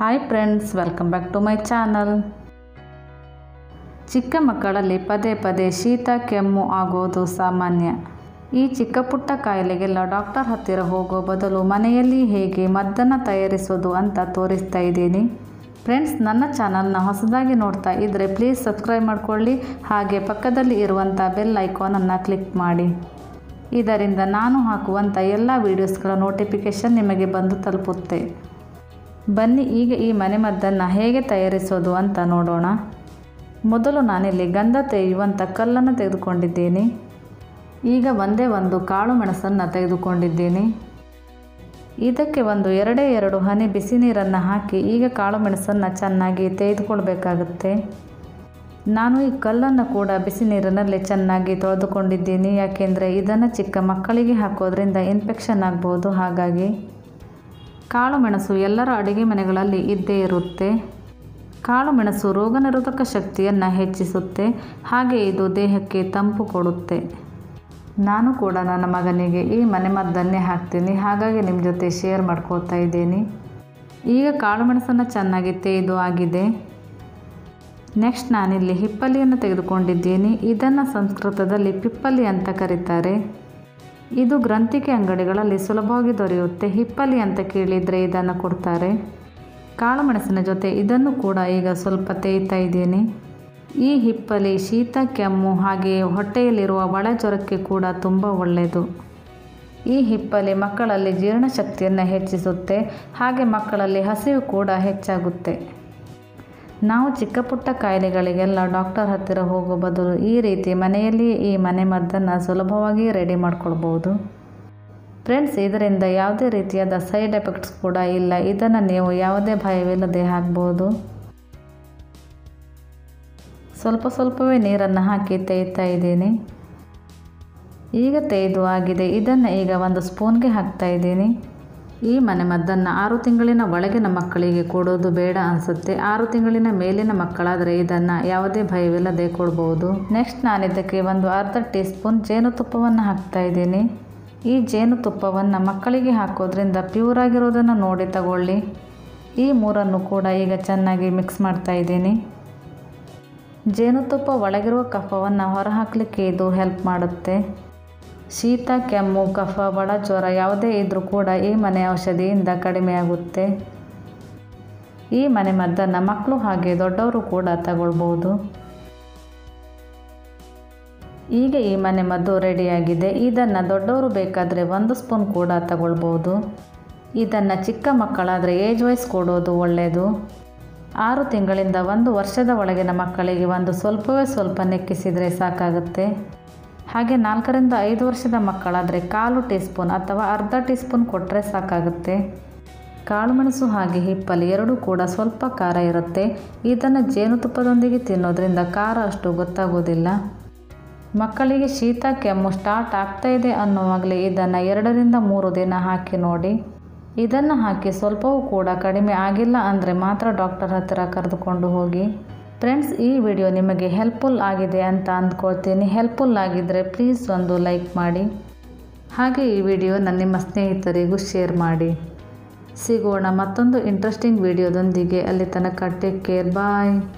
hi friends welcome back to my channel ಚಿಕ್ಕ ಮಕ್ಕಳಲ್ಲಿ ಪದೇ ಪದೇ ಶೀತ ಕೆಮ್ಮು ಆಗೋದು ಸಾಮಾನ್ಯ ಈ ಚಿಕ್ಕ ಪುಟ್ಟ ಕಾಯಿಲೆಗೆಲ್ಲ ಡಾಕ್ಟರ್ ಹತ್ತಿರ ಹೋಗೋ ಬದಲು ಮನೆಯಲ್ಲಿ ಹೇಗೆ ಮದ್ದನ್ನು ತಯಾರಿಸೋದು ಅಂತ ತೋರಿಸ್ತಾ ಇದ್ದೀನಿ ಫ್ರೆಂಡ್ಸ್ ನನ್ನ ಚಾನಲ್ನ ಹೊಸದಾಗಿ ನೋಡ್ತಾ ಇದ್ದರೆ ಪ್ಲೀಸ್ ಸಬ್ಸ್ಕ್ರೈಬ್ ಮಾಡ್ಕೊಳ್ಳಿ ಹಾಗೆ ಪಕ್ಕದಲ್ಲಿ ಇರುವಂಥ ಬೆಲ್ ಐಕಾನನ್ನು ಕ್ಲಿಕ್ ಮಾಡಿ ಇದರಿಂದ ನಾನು ಹಾಕುವಂಥ ಎಲ್ಲ ವೀಡಿಯೋಸ್ಗಳ ನೋಟಿಫಿಕೇಷನ್ ನಿಮಗೆ ಬಂದು ತಲುಪುತ್ತೆ ಬನ್ನಿ ಈಗ ಈ ಮನೆಮದ್ದನ್ನು ಹೇಗೆ ತಯಾರಿಸೋದು ಅಂತ ನೋಡೋಣ ಮೊದಲು ನಾನಿಲ್ಲಿ ಗಂಧ ತೆಗೆಯುವಂಥ ಕಲ್ಲನ್ನು ತೆಗೆದುಕೊಂಡಿದ್ದೀನಿ ಈಗ ಒಂದೇ ಒಂದು ಕಾಳು ಮೆಣಸನ್ನು ತೆಗೆದುಕೊಂಡಿದ್ದೀನಿ ಇದಕ್ಕೆ ಒಂದು ಎರಡೇ ಎರಡು ಹನಿ ಬಿಸಿ ನೀರನ್ನು ಹಾಕಿ ಈಗ ಕಾಳು ಮೆಣಸನ್ನು ಚೆನ್ನಾಗಿ ತೆಗೆದುಕೊಳ್ಬೇಕಾಗುತ್ತೆ ನಾನು ಈ ಕಲ್ಲನ್ನು ಕೂಡ ಬಿಸಿ ನೀರಿನಲ್ಲಿ ಚೆನ್ನಾಗಿ ತೊಳೆದುಕೊಂಡಿದ್ದೀನಿ ಯಾಕೆಂದರೆ ಇದನ್ನು ಚಿಕ್ಕ ಮಕ್ಕಳಿಗೆ ಹಾಕೋದ್ರಿಂದ ಇನ್ಫೆಕ್ಷನ್ ಆಗ್ಬೋದು ಹಾಗಾಗಿ ಕಾಳು ಮೆಣಸು ಎಲ್ಲರ ಅಡುಗೆ ಮನೆಗಳಲ್ಲಿ ಇದ್ದೇ ಇರುತ್ತೆ ಕಾಳು ಮೆಣಸು ರೋಗನಿರೋಧಕ ಶಕ್ತಿಯನ್ನು ಹೆಚ್ಚಿಸುತ್ತೆ ಹಾಗೆ ಇದು ದೇಹಕ್ಕೆ ತಂಪು ಕೊಡುತ್ತೆ ನಾನು ಕೂಡ ನನ್ನ ಮಗನಿಗೆ ಈ ಮನೆಮದ್ದನ್ನೇ ಹಾಕ್ತೀನಿ ಹಾಗಾಗಿ ನಿಮ್ಮ ಜೊತೆ ಶೇರ್ ಮಾಡ್ಕೋತಾ ಇದ್ದೀನಿ ಈಗ ಕಾಳು ಮೆಣಸನ್ನು ಚೆನ್ನಾಗಿ ತೆಗೆದು ಆಗಿದೆ ನೆಕ್ಸ್ಟ್ ನಾನಿಲ್ಲಿ ಹಿಪ್ಪಲಿಯನ್ನು ತೆಗೆದುಕೊಂಡಿದ್ದೀನಿ ಇದನ್ನು ಸಂಸ್ಕೃತದಲ್ಲಿ ಪಿಪ್ಪಲಿ ಅಂತ ಕರೀತಾರೆ ಇದು ಗ್ರಂಥಿಕೆ ಅಂಗಡಿಗಳಲ್ಲಿ ಸುಲಭವಾಗಿ ದೊರೆಯುತ್ತೆ ಹಿಪ್ಪಲಿ ಅಂತ ಕೇಳಿದರೆ ಇದನ್ನು ಕೊಡ್ತಾರೆ ಕಾಳು ಮೆಣಸಿನ ಜೊತೆ ಇದನ್ನು ಕೂಡ ಈಗ ಸ್ವಲ್ಪ ತೇಯ್ತಾ ಇದ್ದೀನಿ ಈ ಹಿಪ್ಪಲಿ ಶೀತ ಕೆಮ್ಮು ಹಾಗೆಯೇ ಹೊಟ್ಟೆಯಲ್ಲಿರುವ ಒಳ ಜ್ವರಕ್ಕೆ ಕೂಡ ತುಂಬ ಒಳ್ಳೆಯದು ಈ ಹಿಪ್ಪಲಿ ಮಕ್ಕಳಲ್ಲಿ ಜೀರ್ಣಶಕ್ತಿಯನ್ನು ಹೆಚ್ಚಿಸುತ್ತೆ ಹಾಗೆ ಮಕ್ಕಳಲ್ಲಿ ಹಸಿವು ಕೂಡ ಹೆಚ್ಚಾಗುತ್ತೆ ನಾವು ಚಿಕ್ಕ ಪುಟ್ಟ ಕಾಯಿಲೆಗಳಿಗೆಲ್ಲ ಡಾಕ್ಟರ್ ಹತ್ತಿರ ಹೋಗೋ ಬದಲು ಈ ರೀತಿ ಮನೆಯಲ್ಲಿಯೇ ಈ ಮನೆಮದ್ದನ್ನು ಸುಲಭವಾಗಿ ರೆಡಿ ಮಾಡ್ಕೊಳ್ಬೋದು ಫ್ರೆಂಡ್ಸ್ ಇದರಿಂದ ಯಾವುದೇ ರೀತಿಯಾದ ಸೈಡ್ ಎಫೆಕ್ಟ್ಸ್ ಕೂಡ ಇಲ್ಲ ಇದನ್ನು ನೀವು ಯಾವುದೇ ಭಯವಿಲ್ಲದೆ ಹಾಕ್ಬೋದು ಸ್ವಲ್ಪ ಸ್ವಲ್ಪವೇ ನೀರನ್ನು ಹಾಕಿ ತೇಯ್ತಾ ಇದ್ದೀನಿ ಈಗ ತೇಯ್ದು ಆಗಿದೆ ಇದನ್ನು ಈಗ ಒಂದು ಸ್ಪೂನ್ಗೆ ಹಾಕ್ತಾ ಇದ್ದೀನಿ ಈ ಮನೆಮದ್ದನ್ನು ಆರು ತಿಂಗಳಿನ ಒಳಗಿನ ಮಕ್ಕಳಿಗೆ ಕೊಡೋದು ಬೇಡ ಅನಿಸುತ್ತೆ ಆರು ತಿಂಗಳಿನ ಮೇಲಿನ ಮಕ್ಕಳಾದರೆ ಇದನ್ನು ಯಾವುದೇ ಭಯವಿಲ್ಲದೆ ಕೊಡ್ಬೋದು ನೆಕ್ಸ್ಟ್ ನಾನು ಇದಕ್ಕೆ ಒಂದು ಅರ್ಧ ಟೀ ಸ್ಪೂನ್ ಜೇನುತುಪ್ಪವನ್ನು ಹಾಕ್ತಾ ಇದ್ದೀನಿ ಈ ಜೇನುತುಪ್ಪವನ್ನು ಮಕ್ಕಳಿಗೆ ಹಾಕೋದ್ರಿಂದ ಪ್ಯೂರ್ ಆಗಿರೋದನ್ನು ನೋಡಿ ತಗೊಳ್ಳಿ ಈ ಮೂರನ್ನು ಕೂಡ ಈಗ ಚೆನ್ನಾಗಿ ಮಿಕ್ಸ್ ಮಾಡ್ತಾ ಇದ್ದೀನಿ ಜೇನುತುಪ್ಪ ಒಳಗಿರುವ ಕಫವನ್ನು ಹೊರಹಾಕಲಿಕ್ಕೆ ಇದು ಹೆಲ್ಪ್ ಮಾಡುತ್ತೆ ಶೀತ ಕೆಮ್ಮು ಕಫ ಒಳ ಜ್ವರ ಯಾವುದೇ ಇದ್ದರೂ ಕೂಡ ಈ ಮನೆ ಔಷಧಿಯಿಂದ ಕಡಿಮೆಯಾಗುತ್ತೆ ಈ ಮನೆ ಮದ್ದನ್ನು ಮಕ್ಕಳು ಹಾಗೆ ದೊಡ್ಡವರು ಕೂಡ ತಗೊಳ್ಬೋದು ಈಗ ಈ ಮನೆ ಮದ್ದು ರೆಡಿಯಾಗಿದೆ ಇದನ್ನು ದೊಡ್ಡವರು ಬೇಕಾದರೆ ಒಂದು ಸ್ಪೂನ್ ಕೂಡ ತಗೊಳ್ಬೋದು ಇದನ್ನು ಚಿಕ್ಕ ಮಕ್ಕಳಾದರೆ ಏಜ್ ವೈಸ್ ಕೊಡೋದು ಒಳ್ಳೆಯದು ಆರು ತಿಂಗಳಿಂದ ಒಂದು ವರ್ಷದ ಒಳಗಿನ ಮಕ್ಕಳಿಗೆ ಒಂದು ಸ್ವಲ್ಪವೇ ಸ್ವಲ್ಪ ನೆಕ್ಕಿಸಿದರೆ ಸಾಕಾಗುತ್ತೆ ಹಾಗೆ ನಾಲ್ಕರಿಂದ ಐದು ವರ್ಷದ ಮಕ್ಕಳಾದರೆ ಕಾಲು ಟೀ ಸ್ಪೂನ್ ಅಥವಾ ಅರ್ಧ ಟೀ ಸ್ಪೂನ್ ಕೊಟ್ಟರೆ ಸಾಕಾಗುತ್ತೆ ಕಾಳುಮೆಣಸು ಹಾಗೆ ಹಿಪ್ಪಲಿ ಎರಡೂ ಕೂಡ ಸ್ವಲ್ಪ ಖಾರ ಇರುತ್ತೆ ಇದನ್ನು ಜೇನುತುಪ್ಪದೊಂದಿಗೆ ತಿನ್ನೋದ್ರಿಂದ ಖಾರ ಅಷ್ಟು ಗೊತ್ತಾಗೋದಿಲ್ಲ ಮಕ್ಕಳಿಗೆ ಶೀತ ಕೆಮ್ಮು ಸ್ಟಾರ್ಟ್ ಆಗ್ತಾ ಇದೆ ಅನ್ನುವಾಗಲೇ ಇದನ್ನು ಎರಡರಿಂದ ಮೂರು ದಿನ ಹಾಕಿ ನೋಡಿ ಇದನ್ನು ಹಾಕಿ ಸ್ವಲ್ಪವೂ ಕೂಡ ಕಡಿಮೆ ಆಗಿಲ್ಲ ಅಂದರೆ ಮಾತ್ರ ಡಾಕ್ಟರ್ ಹತ್ತಿರ ಕರೆದುಕೊಂಡು ಹೋಗಿ ಫ್ರೆಂಡ್ಸ್ ಈ ವಿಡಿಯೋ ನಿಮಗೆ ಹೆಲ್ಪ್ಫುಲ್ ಆಗಿದೆ ಅಂತ ಅಂದ್ಕೊಳ್ತೀನಿ ಹೆಲ್ಪ್ಫುಲ್ ಆಗಿದ್ದರೆ ಪ್ಲೀಸ್ ಒಂದು ಲೈಕ್ ಮಾಡಿ ಹಾಗೆ ಈ ವಿಡಿಯೋನ ನಿಮ್ಮ ಸ್ನೇಹಿತರಿಗೂ ಶೇರ್ ಮಾಡಿ ಸಿಗೋಣ ಮತ್ತೊಂದು ಇಂಟ್ರೆಸ್ಟಿಂಗ್ ವಿಡಿಯೋದೊಂದಿಗೆ ಅಲ್ಲಿ ತನಕ ಟೇಕ್ ಕೇರ್ ಬಾಯ್